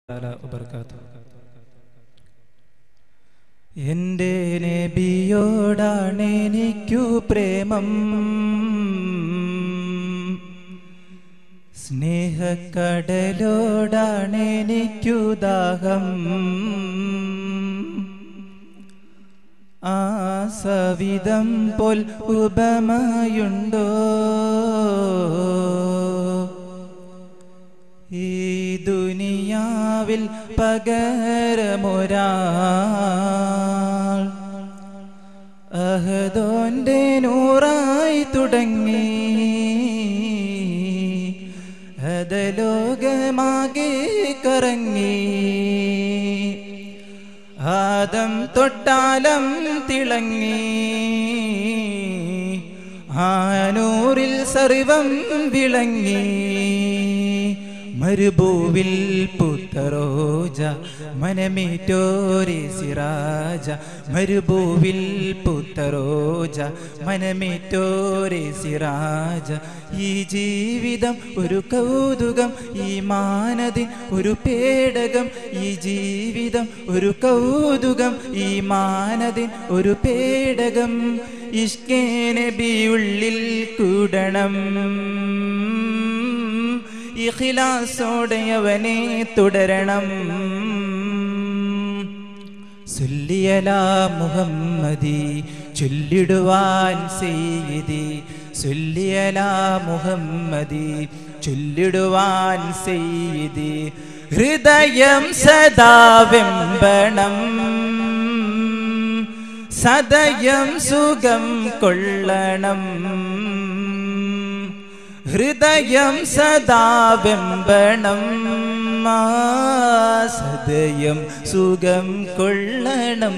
تعالى وبركاته എൻ്റെ നബിയോടാണ് എനിക്കു പ്രേമം സ്നേഹക്കടലോടാണ് എനിക്കു ദാഹം ആ സവിധം പോൽ ഉപമയുണ്ടോ ഈ ദുനിയാവിൽ പകരമൊരാൾ അഹദോന്റെ നൂറായി തുടങ്ങി അതലോകമാകെ കറങ്ങി ആദം തൊട്ടാലം തിളങ്ങി ആനൂറിൽ സർവം വിളങ്ങി മരുഭൂവിൽ പുത്തറോജ മനമേറ്റോരെ സിറാജ മരുഭൂവിൽ പുത്തറോജ മനമേറ്റോരെ സിറാജ ഈ ജീവിതം ഒരു കൗതുകം ഈ മാനതിൻ ഒരു പേടകം ഈ ജീവിതം ഒരു കൗതുകം ഈ മാനതിൻ ഒരു പേടകം ഇഷ്കേ നബി ഉള്ളിൽ കൂടണം ഇഖിലാസോടെ അവനെ തുടരണം സുല്ലിയല മുഹമ്മദി ചൊല്ലിടുവാൻ സെയ്തി സുല്ലിയല മുഹമ്മദി ചൊല്ലിടുവാൻ സെയ്തി ഹൃദയം സദാ വെമ്പണം സദയം സുഖം കൊള്ളണം ഹൃദയം സദാ വെമ്പണം ആ സദയം സുഖം കൊള്ളണം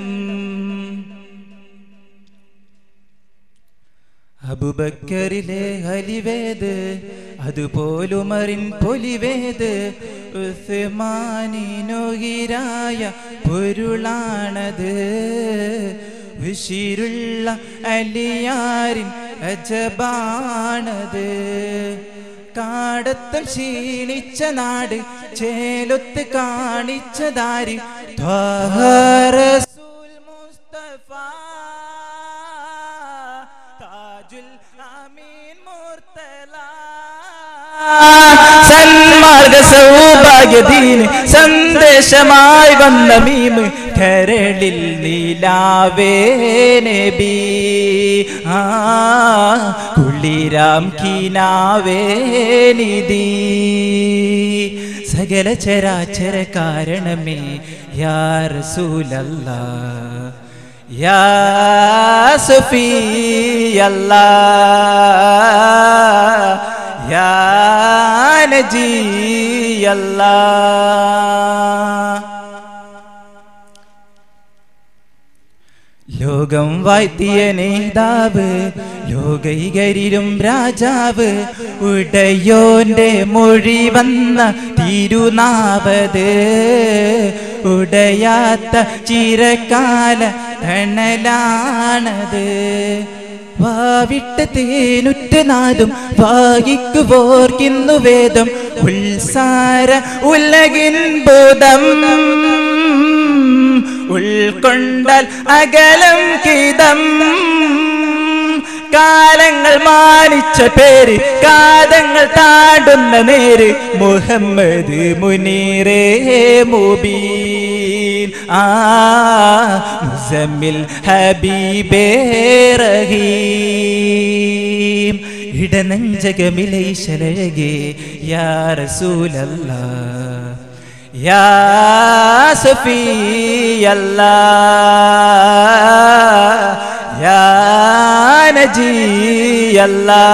അബുബക്കരിലെ ഹലിവേത് അതുപോലുമറിൻ പൊലിവേത് ഉസ്മാനിനൊഹിരായ പൊരുളാണത് വിശിരുള്ള അലിയാരിൻ അജബാണത് കാടത്തം ക്ഷീണിച്ച നാട് ചേലൊത്ത് കാണിച്ചതാര് ത്വാഹറസൂൽ മുസ്തഫ താജുൽ അമീൻ മുർത്തല സന്മാർഗ സൗഭാഗ്യദീന് സന്ദേശമായി വന്ന മീമ് കരളിൽ നീലാവേ നബി ആ കുളിരാം കീനാവേ നിധി സകല ചരാചര കാരണമേ യാ റസൂലല്ലാ യാ സുഫി അല്ലാ യാ നജി അല്ലാ ലോകം വാഴ്ത്തിയ നേതാവ് ലോകൈകരിലും രാജാവ് ഉടയോന്റെ മൊഴി വന്ന തിരുനാവത് ഉടയാത്ത ചിരക്കാല തണലാണത് വാവിട്ട് തേനുറ്റ നാദും വായിക്കു പോർക്കുന്നു വേദം ഉത്സാര ഉലകിൻ ബോധം ഉൾക്കൊണ്ടാൽ അകലം കിതം കാലങ്ങൾ മാനിച്ച പേര് കാതങ്ങൾ താടുന്ന നേര് മുഹമ്മദ് മുനീറേ മുബീൻ ആ മുസമ്മിൽ ഹബീബേ റഹീം ഇടനഞ്ചകമിലൈശലഴകേ യാ റസൂലല്ലാ യാ സഫി അല്ലാ യാ നജി അല്ലാ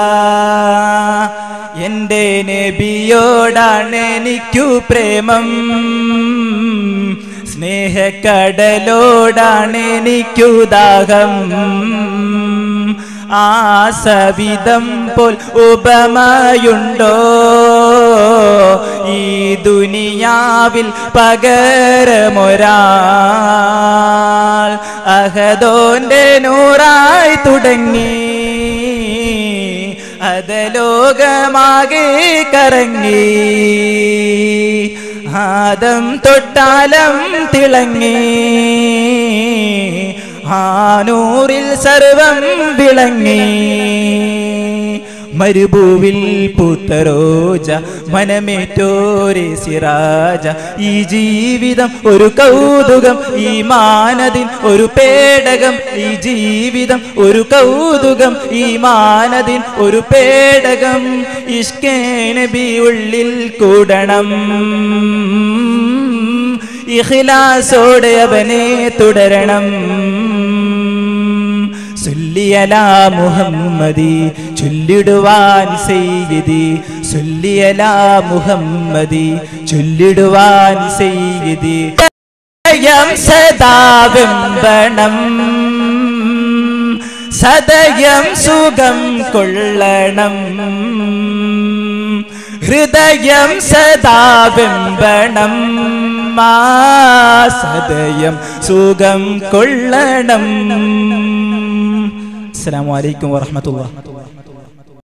എൻ്റെ നബിയോടാണ് എനിക്കു പ്രേമം സ്നേഹക്കടലോടാണ് എനിക്കു ദാഹം ആ സവിധം പോൽ ഉപമയുണ്ടോ ഈ ദുനിയാവിൽ പകരമൊരാൾ അഹദോന്റെ നൂറായി തുടങ്ങി അതലോകമാകെ കറങ്ങി ആദം തൊട്ടാലം തിളങ്ങി ആനൂറിൽ സർവം വിളങ്ങി മരുഭൂവിൽ പൂത്തരോജ മനമേറ്റോരെ സിറാജ ഈ ജീവിതം ഒരു കൗതുകം ഈ മാനതിൻ ഒരു പേടകം ഈ ജീവിതം ഒരു കൗതുകം ഈ മാനതിൻ ഒരു പേടകം ഇഷ്കേ നബി ഉള്ളിൽ കൂടണം ഇഖ്ലാസോടെ അവനെ തുടരണം സുല്ലിയലാ മുഹമ്മദി ചൊല്ലിടുവാൻ സെയ്തി സുല്ലിയലാ മുഹമ്മദി ചൊല്ലിടുവാൻ സെയ്തി ഹൃദയം സദാ വെമ്പണം സദയം സുഖം കൊള്ളണം ഹൃദയം സദാ വെമ്പണം മാ സദയം സുഖം കൊള്ളണം അസ്സലാമു അലൈക്കും വറഹ്മത്തുള്ളാഹി